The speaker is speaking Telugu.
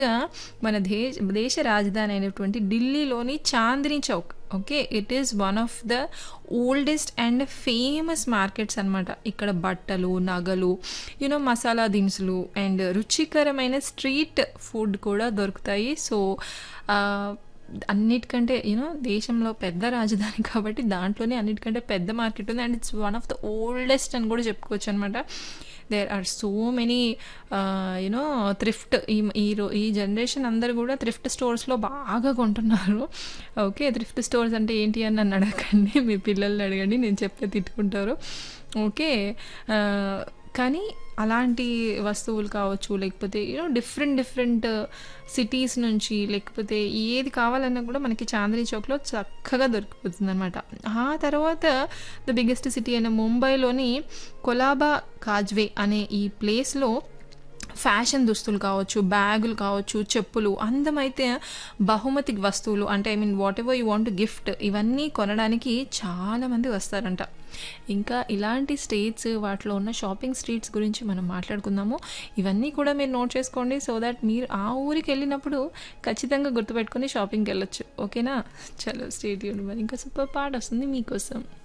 మన దేశ దేశ రాజధాని అయినటువంటి ఢిల్లీలోని Chandni Chowk okay it is one of the oldest and famous markets అనమాట ఇక్కడ బట్టలు నగలు యూనో మసాలా దినుసులు అండ్ రుచికరమైన స్ట్రీట్ ఫుడ్ కూడా దొరుకుతాయి సో అన్నిటికంటే యూనో దేశంలో పెద్ద రాజధాని కాబట్టి దాంట్లోనే అన్నిటికంటే పెద్ద మార్కెట్ ఉంది and it's one of the oldest అని కూడా చెప్పుకోవచ్చు అనమాట there are so many you know thrift ఈ ఈ రో ఈ జనరేషన్ అందరు కూడా థ్రిఫ్ట్ స్టోర్స్లో బాగా కొంటున్నారు ఓకే థ్రిఫ్ట్ స్టోర్స్ అంటే ఏంటి అని నన్ను అడగండి మీ పిల్లల్ని అడగండి నేను చెప్తే తిట్టుకుంటారు ఓకే కానీ అలాంటి వస్తువులు కావచ్చు లేకపోతే యూనో డిఫరెంట్ డిఫరెంట్ సిటీస్ నుంచి లేకపోతే ఏది కావాలన్నా కూడా మనకి చాందినీ చౌక్లో చక్కగా దొరికిపోతుంది అనమాట ఆ తర్వాత ద బిగ్గెస్ట్ సిటీ అయిన ముంబైలోని కొలాబా కాజ్వే అనే ఈ ప్లేస్లో ఫ్యాషన్ దుస్తులు కావచ్చు బ్యాగులు కావచ్చు చెప్పులు అందమైతే బహుమతి వస్తువులు అంటే I mean whatever you want gift ఇవన్నీ కొనడానికి చాలామంది వస్తారంట ఇంకా ఇలాంటి స్టేట్స్ వాటిలో ఉన్న షాపింగ్ స్ట్రీట్స్ గురించి మనం మాట్లాడుకుందాము ఇవన్నీ కూడా మీరు నోట్ చేసుకోండి సో దట్ మీరు ఆ ఊరికి వెళ్ళినప్పుడు ఖచ్చితంగా గుర్తుపెట్టుకొని షాపింగ్కి వెళ్ళొచ్చు ఓకేనా చలో స్టేట్ మరి ఇంకా సూపర్ పార్ట్ వస్తుంది మీకోసం